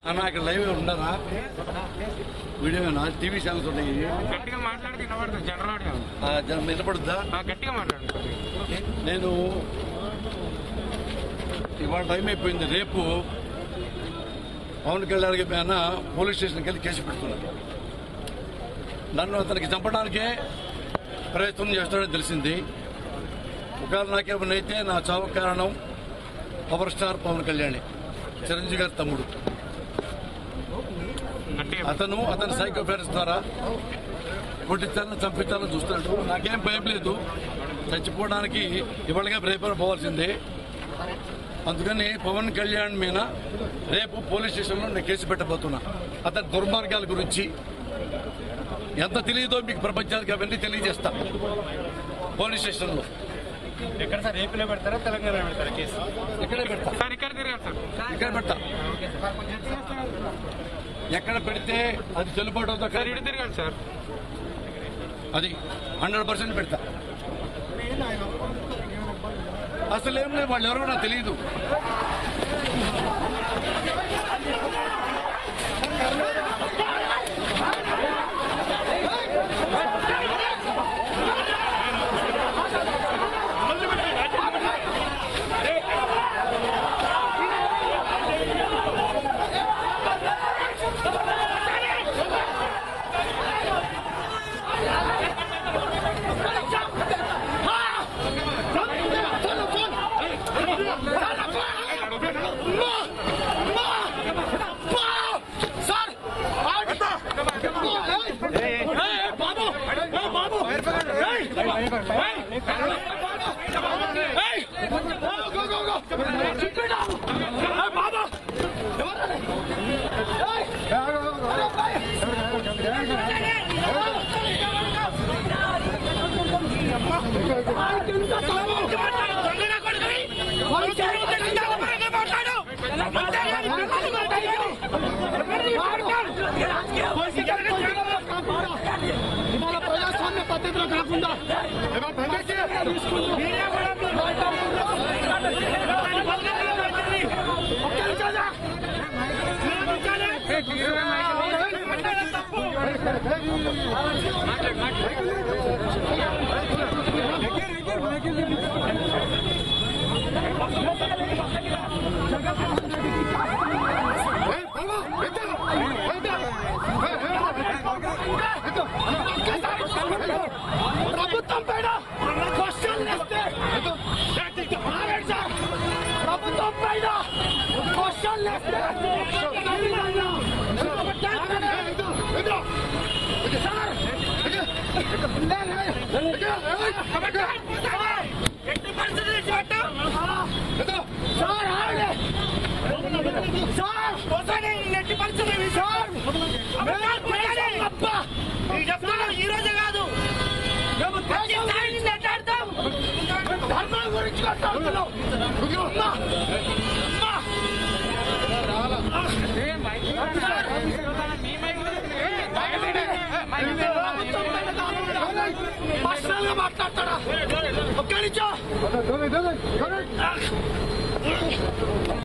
అన్న ఇక్కడ లైవ్ ఉండరా వీడియో టీవీ ఛానల్స్ ఉన్నాయి గట్టిగా మాట్లాడితే వినబడుతుంది జనరల్ ఆడియో ఆ, జనం వినపడుద్దా ఆ, గట్టిగా మాట్లాడండి కొద్దిగా. నేను ఇవాళ టైం అయిపోయింది రేపు పవన్ కళ్యాణ్ పైన పోలీస్ స్టేషన్కి వెళ్ళి కేసు పెడుతున్నాను నన్ను అతనికి చంపడానికే ప్రయత్నం చేస్తాడని తెలిసింది ఒకవేళ నాకేమైనా అయితే నా చావు కారణం పవర్ స్టార్ పవన్ కళ్యాణ్ చిరంజీవి గారి తమ్ముడు గట్టిగా అతను అతని సైకో ఫ్రెండ్స్ ద్వారా కొట్టించాలని చంపించాలని చూస్తున్నాడు నాకేం భయం లేదు చచ్చిపోవడానికి ఇవాళగా రేపు పోవాల్సిందే అందుకని పవన్ కళ్యాణ్ మీద రేపు పోలీస్ స్టేషన్లో నేను కేసు పెట్టబోతున్నా అతని దుర్మార్గాల గురించి ఎంత తెలియదో మీకు ప్రపంచానికి అవన్నీ తెలియజేస్తా పోలీస్ స్టేషన్లో ఎక్కడ సార్ ఏపీలో పెడతారా తెలంగాణ పెడతారా కేసు ఇక్కడే పెడతా సార్ ఇక్కడ తిరగాలి సార్ ఇక్కడ పెడతా ఎక్కడ పెడితే అది చెల్లుబాటు అవుతా సార్ ఇటు తిరగాలి సార్ అది హండ్రెడ్ పర్సెంట్ పెడతా అసలు ఏం లేదు వాళ్ళు ఎవరో నాకు తెలియదు ఇవాళ ప్రజాస్వామ్య పద్ధతిలో కాకుండా మీడియా కూడా ఒక్క నిమిషాలా? మాట్లాడే తప్పు. ప్రభుత్వం పైన క్వశ్చన్ వేస్తే ఆగండి సార్. ప్రభుత్వం పైన క్వశ్చన్ వేస్తే సార్, ఎట్టి పరిస్థితుల్లో చేయటం? సార్ ఆగండి. సార్ వస్తానే ఎట్టి పరిస్థితులు సార్ అబ్బా ఈ చెప్తాను ఈ రోజే కాదు మేము దేశ స్థాయిని నెట్టాడతాం ధర్మం గురించి మాట్లాడుతున్నాం అమ్మా! అమ్మా! ప్రభుత్వం పైన కాకుండా పర్సనల్ గా మాట్లాడతాడా ఒక్క నిమిషం